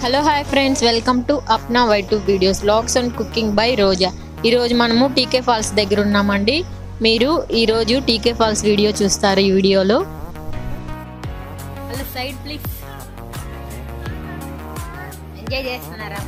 Hello hi friends welcome to Apna Y two videos logs and cooking by Roja ఈరోజు మనము టీకే falls దగ్గర ఉన్నామండి మీరు ఈరోజు టీకే ఫాల్స్ వీడియో చూస్తారు ఈ వీడియోలో హలో సైడ్ ప్లీజ్ ఎంజాయ్ చేస్తున్నారా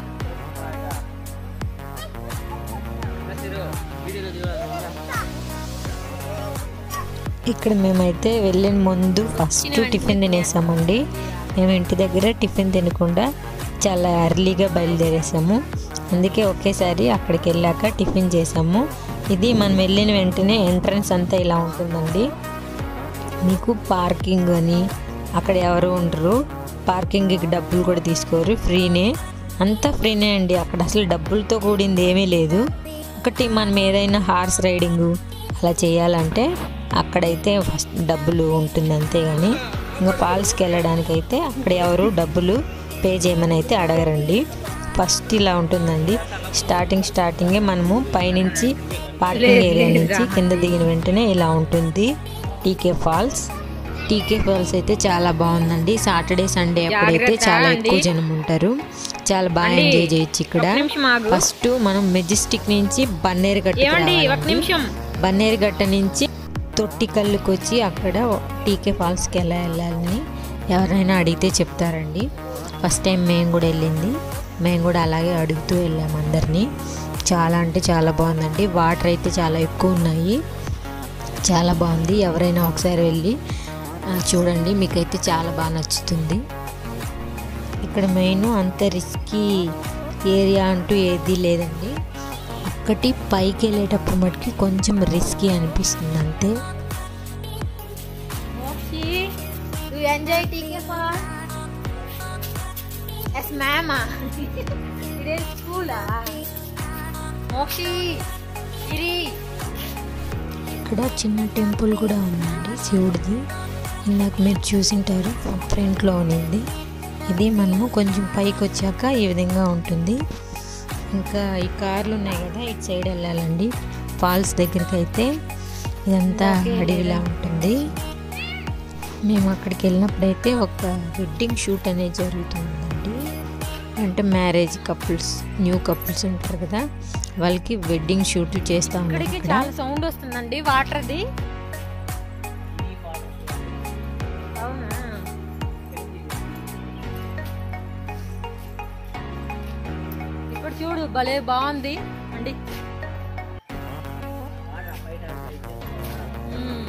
ఇక్కడ మేమైతే వెళ్ళిన ముందు ఫస్ట్ టిఫిన్ తినేసామండి మేము ఇంటి దగ్గర టిఫిన్ తినకుండా చాలా ఎర్లీగా బయలుదేరేసాము అందుకే ఒకేసారి అక్కడికి వెళ్ళాక టిఫిన్ చేసాము ఇది మనం వెళ్ళిన వెంటనే ఎంట్రన్స్ అంతా ఇలా ఉంటుందండి మీకు పార్కింగ్ అని అక్కడ ఎవరు ఉండరు పార్కింగ్కి డబ్బులు కూడా తీసుకోరు ఫ్రీనే అంతా ఫ్రీనే అండి అక్కడ అసలు డబ్బులతో కూడింది ఏమీ లేదు ఒకటి మనం ఏదైనా హార్స్ రైడింగ్ అలా చేయాలంటే అక్కడైతే ఫస్ట్ డబ్బులు ఉంటుంది అంతేగాని ఇంకా ఫాల్స్కి వెళ్ళడానికి అయితే అక్కడ ఎవరు డబ్బులు పే చేయమని అయితే అడగరండి ఫస్ట్ ఇలా ఉంటుందండి స్టార్టింగ్ స్టార్టింగే మనము పైనుంచి పార్కింగ్ ఏరియా నుంచి కింద దిగిన వెంటనే ఇలా ఉంటుంది టీకే ఫాల్స్ టీకే ఫాల్స్ అయితే చాలా బాగుందండి సాటర్డే సండే అప్పుడైతే చాలా ఎక్కువ జనం ఉంటారు చాలా బాగా ఎంజాయ్ చేయొచ్చు ఇక్కడ ఫస్ట్ మనం మెజెస్టిక్ నుంచి బన్నేరుగట్ట నిమిషం బన్నేరుగట్ట నుంచి తొట్టి కళ్ళుకి వచ్చి అక్కడ టీకే ఫాల్స్కి ఎలా వెళ్ళాలని ఎవరైనా అడిగితే చెప్తారండి ఫస్ట్ టైం మేము కూడా వెళ్ళింది మేము కూడా అలాగే అడుగుతూ వెళ్ళాము అందరినీ చాలా అంటే చాలా బాగుందండి వాటర్ అయితే చాలా ఎక్కువ ఉన్నాయి చాలా బాగుంది ఎవరైనా ఒకసారి వెళ్ళి ఆ, చూడండి మీకైతే చాలా బాగా నచ్చుతుంది ఇక్కడ మెయిన్ అంత రిస్కీ ఏరియా అంటూ ఏది లేదండి ఒక్కటి పైకి వెళ్ళేటప్పుడు మటుకి కొంచెం రిస్కీ అనిపిస్తుంది అంతే మోక్షి డు ఎంజాయ్ టీకే ఫాల్ ఎస్ మ్యామ్ ఇదే స్కూలా మోక్షి గిరి ఇక్కడ చిన్న టెంపుల్ కూడా ఉందండి శివుడిది ఇందాక మీరు చూసింటారు ఫ్రంట్లో ఉన్నది ఇది మనము కొంచెం పైకి వచ్చాక ఈ విధంగా ఉంటుంది ఇంకా ఈ కార్లు ఉన్నాయి కదా ఇటు సైడ్ వెళ్ళాలండి ఫాల్స్ దగ్గరికి అయితే ఇదంతా అడవిలా ఉంటుంది మేము అక్కడికి వెళ్ళినప్పుడైతే ఒక వెడ్డింగ్ షూట్ అనేది జరుగుతుందండి అంటే మ్యారేజ్ కపుల్స్ న్యూ కపుల్స్ ఉంటారు కదా వాళ్ళకి వెడ్డింగ్ షూట్ చేస్తా ఉన్నారు ఇక్కడికి ఇక్కడ చాలా సౌండ్ వస్తుందండి వాటర్ది అవునా ఇప్పుడు చూడు భలే బాగుంది అండి మ్మ్.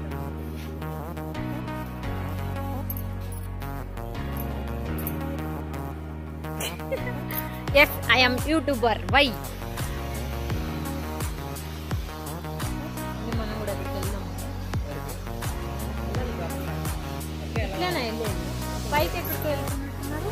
ఎస్ ఐ am యూట్యూబర్ వై మనం కూడా అక్కడికి వెళ్దాం ఇట్లేనా వెళ్ళేది పైకి ఎక్కడికి వెళ్తున్నట్టున్నారు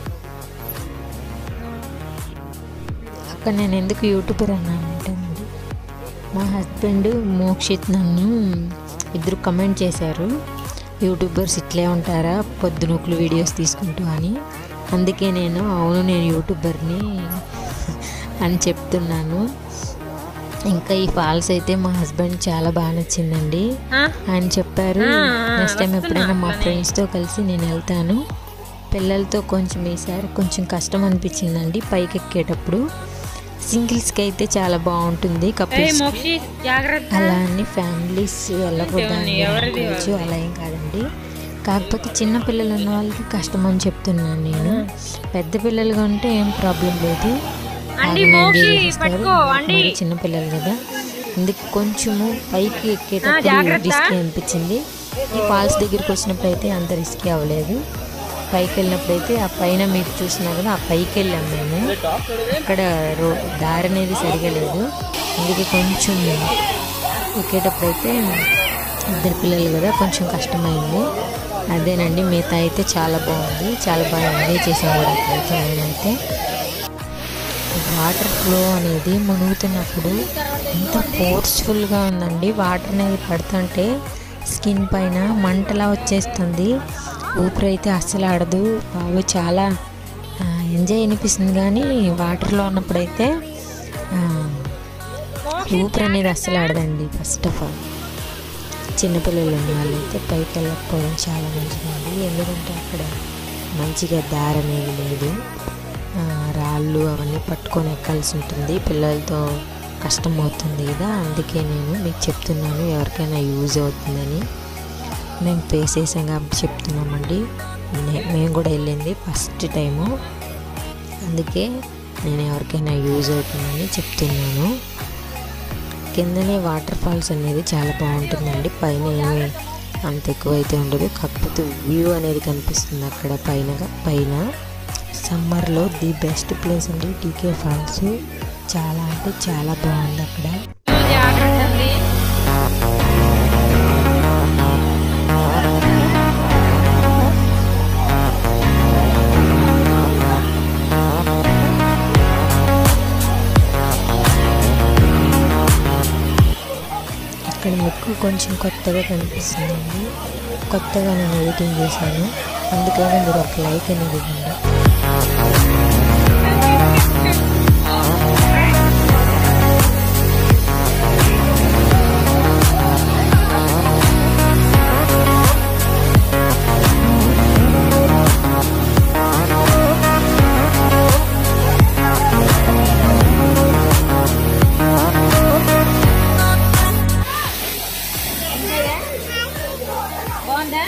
అక్కడ నేను ఎందుకు యూట్యూబర్ అన్నానంటే అండి మా హస్బెండ్ మోక్షిత్ నన్ను ఇద్దరు కమెంట్ చేశారు యూట్యూబర్స్ ఇట్లే ఉంటారా పొద్దునూకులు వీడియోస్ తీసుకుంటూ అని అందుకే నేను అవును నేను యూట్యూబర్ని అని చెప్తున్నాను ఇంకా ఈ ఫాల్స్ అయితే మా హస్బెండ్ చాలా బాగా నచ్చిందండి ఆయన చెప్పారు ఆ, నెక్స్ట్ టైం ఎప్పుడైనా మా వస్తున్నా ఫ్రెండ్స్తో కలిసి నేను వెళ్తాను పిల్లలతో కొంచెం ఈసారి కొంచెం కష్టం అనిపించిందండి పైకి ఎక్కేటప్పుడు సింగిల్స్కి అయితే చాలా బాగుంటుంది కపుల్స్ మోక్షి జాగ్రత్త అలా అని ఫ్యామిలీస్ వెళ్ళకూడదు అని ఎవరిది అనుకోవచ్చు అలా ఏం కాదండి కాకపోతే చిన్న పిల్లలు ఉన్న వాళ్ళకి కష్టం అని చెప్తున్నాను నేను పెద్ద పిల్లలుగా ఉంటే ఏం ప్రాబ్లం లేదు అండి, బాగానే మోక్షి, enjoy చేస్తారు. పట్టుకో, అండి. మరి చిన్న పిల్లలు కదా అందుకు కొంచెము పైకి ఎక్కేటప్పుడు జాగ్రత్త. రిస్కీ అనిపించింది ఈ ఫాల్స్ దగ్గరికి వచ్చినప్పుడు అయితే అంత రిస్కీ అవ్వలేదు పైకి వెళ్ళినప్పుడు అయితే ఆ పైన మీరు చూసినా కదా ఆ పైకి వెళ్ళాం మేము అక్కడ రో దారి అనేది సరిగా లేదు అందుకే కొంచెం ఎక్కేటప్పుడు అయితే ఇద్దరు పిల్లలు కదా కొంచెం కష్టమైంది అదేనండి మిగతా అయితే చాలా బాగుంది చాలా బాగా ఎంజాయ్ చేసాం కూడా అక్కడైతే నేనైతే వాటర్ ఫ్లో అనేది మునుగుతున్నప్పుడు ఎంత ఫోర్స్ఫుల్గా ఉందండి వాటర్ అనేది పడుతుంటే స్కిన్ పైన మంటలా వచ్చేస్తుంది ఊపిరి అయితే అస్సలు ఆడదు బాబు చాలా ఆ, ఎంజాయ్ అనిపిస్తుంది కానీ వాటర్లో ఉన్నప్పుడైతే ఆ, ఊపిరి అనేది అస్సలు ఆడదండి ఫస్ట్ ఆఫ్ ఆల్ చిన్నపిల్లలు ఉన్న వాళ్ళైతే పైకి వెళ్ళకపోవడం చాలా మంచిదండి ఎందుకంటే అక్కడ మంచిగా దారి అనేది లేదు ఆ, రాళ్ళు అవన్నీ పట్టుకొని ఎక్కాల్సి ఉంటుంది పిల్లలతో కష్టం అవుతుంది కదా అందుకే నేను మీకు చెప్తున్నాను ఎవరికైనా యూజ్ అవుతుందని మేము ఫేస్ చేసాం కాబట్టి చెప్తున్నామండి నే- మేము కూడా వెళ్ళింది ఫస్ట్ టైము అందుకే నేను ఎవరికైనా యూజ్ అవుతుందని చెప్తున్నాను కిందనే వాటర్ ఫాల్స్ అనేది చాలా బాగుంటుందండి పైన ఏమి అంత ఎక్కువ అయితే ఉండదు కాకపోతే వ్యూ అనేది కనిపిస్తుంది అక్కడ పైన పైన సమ్మర్లో ది బెస్ట్ ప్లేస్ అండి టీకే ఫాల్స్ చాలా అంటే చాలా బాగుంది అక్కడ ఇక్కడ మీకు కొంచెం కొత్తగా కనిపిస్తుందండి కొత్తగా నేను ఎడిటింగ్ చేశాను అందుకని మీరు ఒక లైక్ అనేది ఇవ్వండి బాగుందా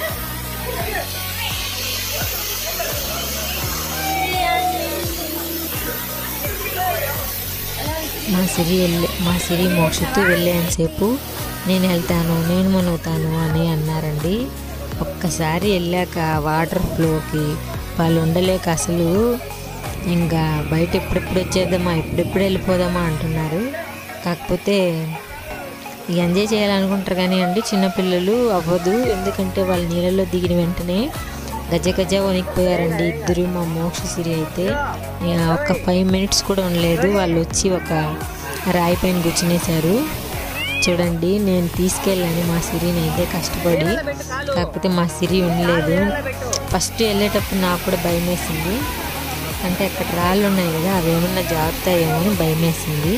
మా సిరి వెళ్ళే మా సిరి మోక్షతో వెళ్ళేంతసేపు నేను వెళ్తాను నేను మునుగుతాను అని అన్నారండి ఒక్కసారి వెళ్ళాక వాటర్ ఫ్లోకి వాళ్ళు ఉండలేక అసలు ఇంకా బయట ఎప్పుడెప్పుడు వచ్చేద్దామా ఎప్పుడెప్పుడు వెళ్ళిపోదామా అంటున్నారు కాకపోతే ఇక ఎంజాయ్ చేయాలనుకుంటారు కానీ అండి చిన్నపిల్లలు అవ్వదు ఎందుకంటే వాళ్ళు నీళ్ళలో దిగిన వెంటనే గజ గజ వణికిపోయారండి ఇద్దరు మా మోక్ష సిరి అయితే ఇక ఒక ఫైవ్ మినిట్స్ కూడా ఉండలేదు వాళ్ళు వచ్చి ఒక రాయి పైన కూర్చునేశారు చూడండి నేను తీసుకెళ్ళాను మా సిరిని అయితే కష్టపడి కాకపోతే మా సిరి ఉండలేదు ఫస్ట్ వెళ్ళేటప్పుడు నాకు కూడా భయం వేసింది అంటే అక్కడ రాళ్ళు ఉన్నాయి కదా అవి ఏమన్నా జారుతాయేమో అని భయం వేసింది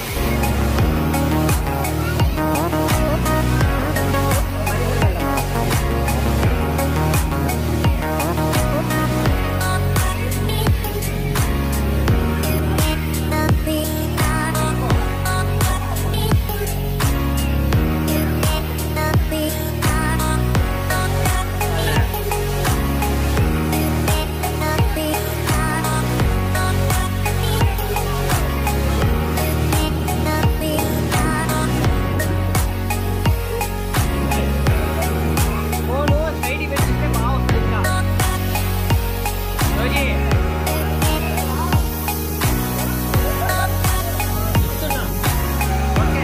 ఫోను సైడ్ పెట్టిస్తే బాగా వస్తుంది ఇంకా రోజీ చెప్తున్నా. ఓకే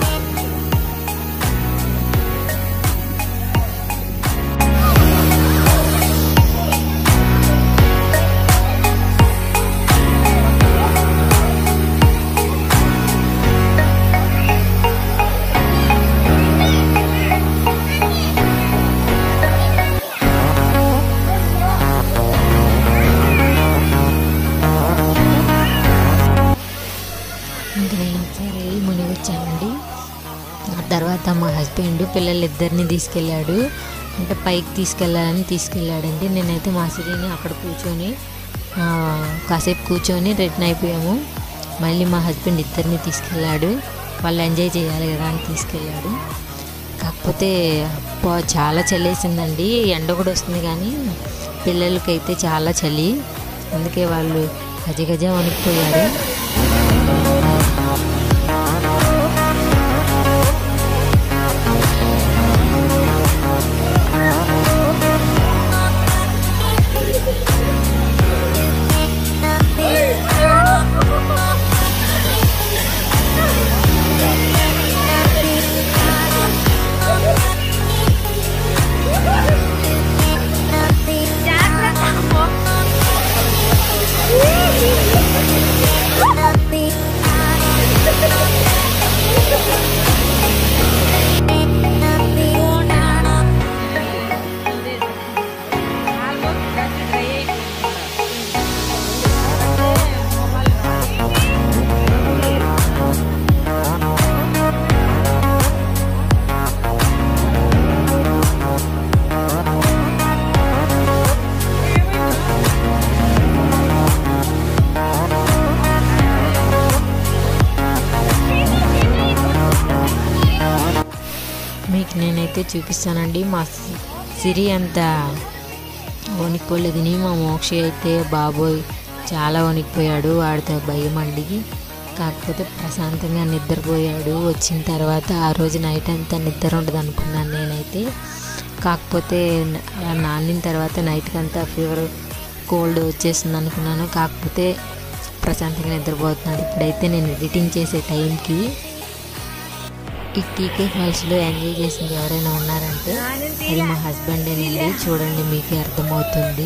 ఇంకా నేను ఒకసారి వెళ్ళి మునిగొచ్చానండి ఆ తర్వాత మా హస్బెండ్ పిల్లలు ఇద్దరిని తీసుకెళ్ళాడు అంటే పైకి తీసుకెళ్ళాలని తీసుకెళ్ళాడండి నేనైతే మా సిరిని అక్కడ కూర్చొని ఆ, కాసేపు కూర్చొని రిటర్న్ అయిపోయాము మళ్ళీ మా హస్బెండ్ ఇద్దరిని తీసుకెళ్ళాడు వాళ్ళు ఎంజాయ్ చేయాలి కదా అని తీసుకెళ్ళాడు కాకపోతే అబ్బా, చాలా చలేసిందండి ఎండ కూడా వస్తుంది కానీ పిల్లలకైతే చాలా చలి అందుకే వాళ్ళు గజ గజ వణికిపోయారు జాగ్రత్త మీకు నేనైతే చూపిస్తానండి మా సి- సిరి అంత వణికిపోలేదని మా మోక్ష అయితే బాబోయ్ చాలా వణికిపోయాడు వాడితో భయం అండి కాకపోతే ప్రశాంతంగా నిద్రపోయాడు వచ్చిన తర్వాత ఆ రోజు నైట్ అంతా నిద్ర ఉండదు అనుకున్నాను నేనైతే కాకపోతే న- ఆ నానిన తర్వాత నైట్కి అంతా ఫీవర్ కోల్డ్ వచ్చేసింది అనుకున్నాను కాకపోతే ప్రశాంతంగా నిద్రపోతున్నాడు ఇప్పుడైతే నేను ఎడిటింగ్ చేసే టైంకి ఈ టీకే ఫాల్స్లో ఎంజాయ్ చేసింది ఎవరైనా ఉన్నారంటే అది మా హస్బెండేనండి చూడండి మీకు అర్థమవుతుంది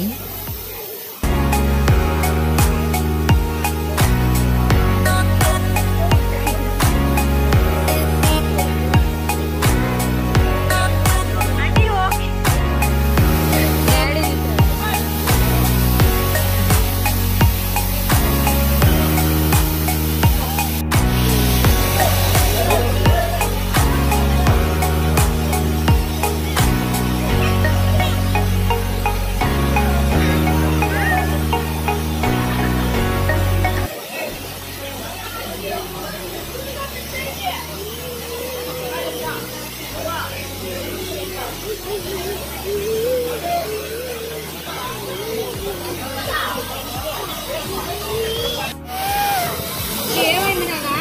ఏమైంది నాన్న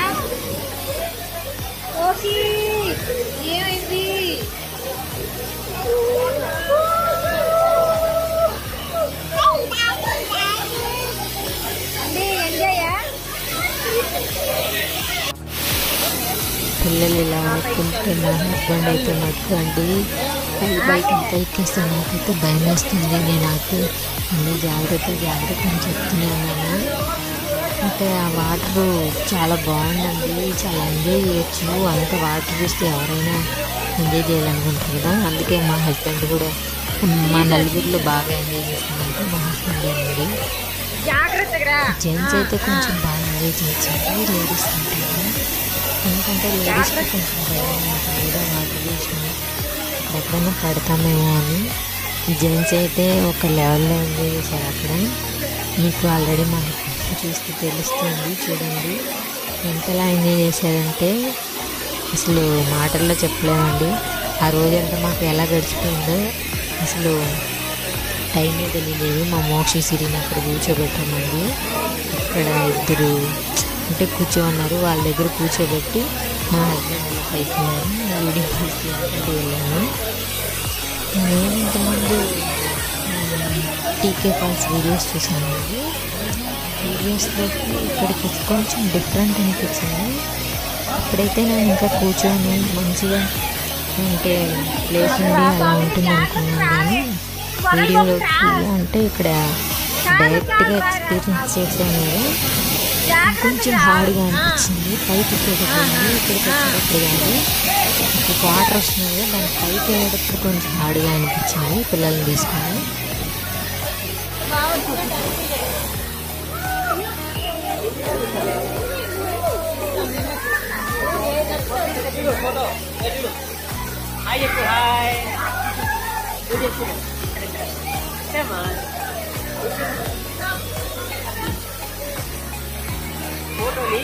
ఓసి ఏమైంది అంటే ఎంజాయా పిల్లలు ఇలా అనుకుంటే మా హస్బెండ్ అయితే మట్టు అండి పై బైక్ అంతా ఎక్కేస్తే నాకైతే భయం వేస్తుంది నేను నాకు అన్ని జాగ్రత్త జాగ్రత్త అని చెప్తూనే ఉన్నాను అంటే ఆ వాటర్ చాలా బాగుందండి చాలా ఎంజాయ్ చేయొచ్చు అంత వాటర్ చూస్తే ఎవరైనా ఎంజాయ్ చేయాలనుకుంటారు కదా అందుకే మా హస్బెండ్ కూడా మా నలుగురిలో బాగా ఎంజాయ్ చేసిందంటే మా హస్బెండ్ అండి జాగ్రత్తగా జెంట్స్ అయితే కొంచెం బాగా ఎంజాయ్ చేయొచ్చండి లేడీస్ కంటే ఎందుకంటే లేడీస్కి కొంచెం భయం ఉంటుంది కూడా వాటర్ చూసిన ఎక్కడైనా పడతామేమో అని జెంట్స్ అయితే ఒక లెవెల్లో ఎంజాయ్ చేశారు అక్కడ మీకు ఆల్రెడీ మనకు చూస్తే తెలుస్తుంది చూడండి ఎంతలా ఎంజాయ్ చేశారంటే అసలు మాటల్లో చెప్పలేమండి ఆ రోజంతా మాకు ఎలా గడిచిపోయిందో అసలు టైమే తెలియలేదు మా మోక్ష సిరిని అక్కడ కూర్చోబెట్టామండి అక్కడ ఇద్దరు అంటే కూర్చోన్నారు వాళ్ళ దగ్గర కూర్చోబెట్టి మా హస్బెండ్ అలా పైకి ఉన్నారు వీడియో తీసి అక్కడికి వెళ్ళాను నేను ఇంతకుముందు టీకే ఫాల్స్ వీడియోస్ చూసానండి వీడియోస్లోకి ఇక్కడికి కొంచెం డిఫరెంట్ అనిపించింది ఇప్పుడైతే నేను ఇంకా కూర్చొని మంచిగా అంటే ప్లేస్ ఉండి అలా ఉంటుంది అనుకున్నాను కానీ వీడియోలోకి అంటే ఇక్కడ డైరెక్ట్గా ఎక్స్పీరియన్స్ చేసాను కదా కొంచెం హార్డ్గా అనిపించింది పైకి ఎక్కేటప్పుడు ఇక్కడికి వచ్చేటప్పుడు కానీ ఇప్పుడు వాటర్ వస్తుంది కదా దాని పైకి వెళ్ళేటప్పుడు కొంచెం హార్డ్గా అనిపించింది పిల్లల్ని తీసుకొని హాయ్ చెప్పు హాయ్ నువ్వు చెప్పు ఏమా ఫోటోని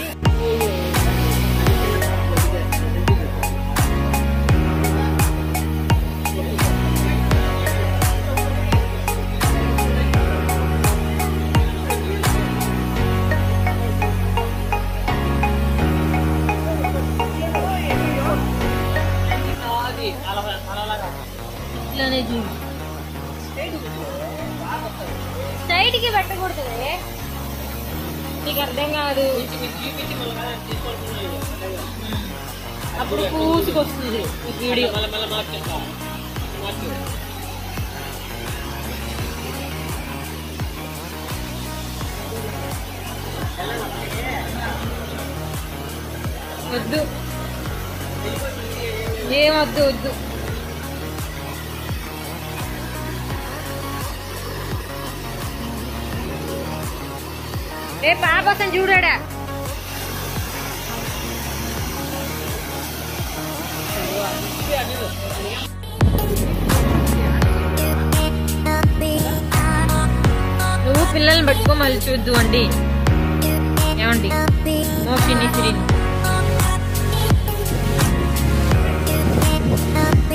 అది అలా అలాగా ఇట్లానే చూడు సైడ్ కి పెట్టకూడదు నీకు అర్థం కాదు అప్పుడు పూసుకొస్తుంది ఈ వీడియో మళ్ళీ మళ్ళీ మార్చేస్తా మార్చు వద్దు ఏం వద్దు వద్దు ఏ పాప అతను చూడాడా నువ్వు పిల్లల్ని పట్టుకో మళ్ళీ చూద్దు అండి ఏమండి మోక్షిని శ్రీ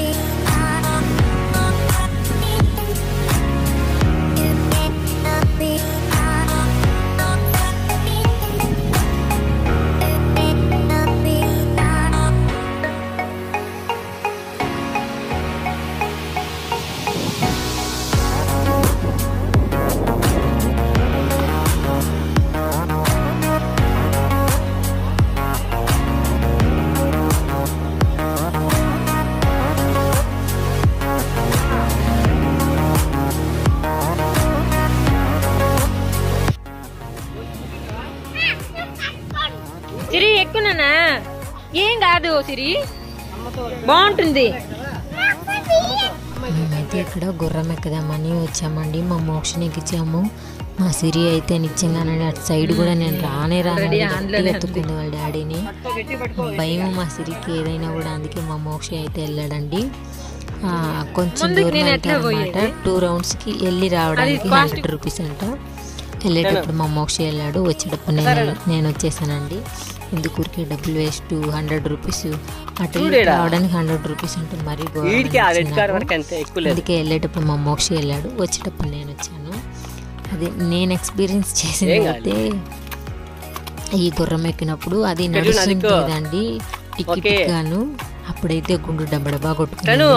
కాదు సిరి బాగుంటుంది మేమైతే ఇక్కడ గుర్రం ఎక్కదామని వచ్చామండి మా మోక్షని ఎక్కించాము మా సిరి అయితే నిజంగానే అటు సైడ్ కూడా నేను రానే రాని ఎత్తుకుంది వాళ్ళ డాడీని భయం మా సిరికి ఏదైనా కూడా అందుకే మా మోక్ష అయితే వెళ్ళాడండి ఆ, కొంచెం ముందుకు దూరం నేను ఎట్లా అనమాట టూ రౌండ్స్కి వెళ్ళి రావడానికి హండ్రెడ్ రూపీస్ అంట వెళ్ళేటప్పుడు మా మోక్ష వెళ్ళాడు వచ్చేటప్పుడు నేను నేను వచ్చేసానండి ఎందుకు ఊరికే డబ్బులు వేస్ట్ హండ్రెడ్ రూపీస్ అటు ఇటు రావడానికి హండ్రెడ్ రూపీస్ ఉంటుంది మరి ఘోరంగా వీడికి ఆ రెడ్ నచ్చింది కార్ నాకు. వరకు అంతే ఎక్కువ లేదు అందుకే వెళ్ళేటప్పుడు మా మోక్ష వెళ్ళాడు వచ్చేటప్పుడు నేను వచ్చాను అది నేను ఎక్స్పీరియన్స్ చేసింది ఏం కాదు. అయితే ఈ గుర్రం ఎక్కినప్పుడు అది ఇక్కడ చూడు, నడుస్తుంది అదిగో. కదండి టికెట్ ఓకే. గాను అప్పుడైతే గుండు డబ్బడబా తను కొట్టుకున్నాను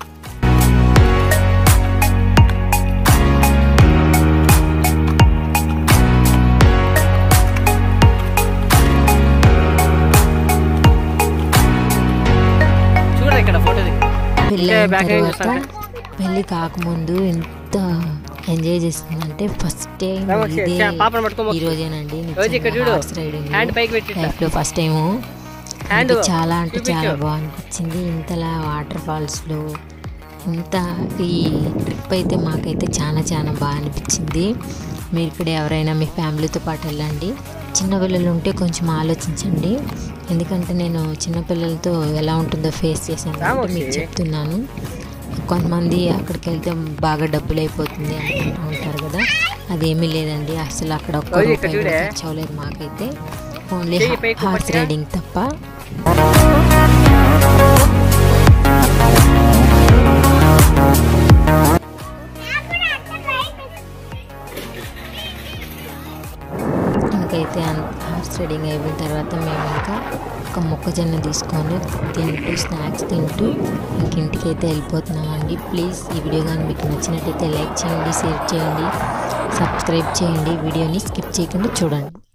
చూడ ఇక్కడ ఫోటో పెళ్ళి ఇంకా అయిన back end తర్వాత చూస్తాంటే? పెళ్ళి కాకముందు ఎంత ఎంజాయ్ చేస్తుందంటే ఫస్ట్ టైం రామోక్షి, ఇదే చా- పాపను పట్టుకో ఈ రోజేనండి రోజు ఇక్కడ చూడు. రైడింగ్ హ్యాండ్ పైకి పెట్టి లైఫ్ లో ఫస్ట్ టైము హ్యాండ్ నాకు చాలా అంటే చూపించు. చాలా బాగా అనిపించింది ఇంతలా వాటర్ ఫాల్స్లో ఇంత ఈ ట్రిప్ అయితే మాకైతే చాలా చాలా బాగా అనిపించింది మీరు ఇక్కడ ఎవరైనా మీ ఫ్యామిలీతో పాటు వెళ్ళండి చిన్నపిల్లలు ఉంటే కొంచెం ఆలోచించండి ఎందుకంటే నేను చిన్నపిల్లలతో ఎలా ఉంటుందో ఫేస్ చేశాను కాబట్టి మీకు చెప్తున్నాను కొంతమంది అక్కడికి వెళ్తే బాగా డబ్బులు అయిపోతుంది అనుకుంటూ ఉంటారు కదా అదేమీ లేదండి అసలు అక్కడ ఒక్క రోజు రూపాయి ఇక్కడ కూడా చూడే. ఖర్చు అవ్వలేదు మాకైతే ఓన్లీ చెయ్యి పైకి హార్స్ పట్టురా. రైడింగ్ తప్ప ఇంకైతే హార్స్ రైడింగ్ అయిపోయిన తర్వాత మేము ఇంకా ఒక మొక్కజొన్న తీసుకొని తింటూ స్నాక్స్ తింటూ ఇంక ఇంటికి అయితే వెళ్ళిపోతున్నామండి ప్లీజ్ ఈ వీడియో కానీ మీకు నచ్చినట్టయితే లైక్ చేయండి షేర్ చేయండి సబ్స్క్రైబ్ చేయండి వీడియోని స్కిప్ చేయకుండా చూడండి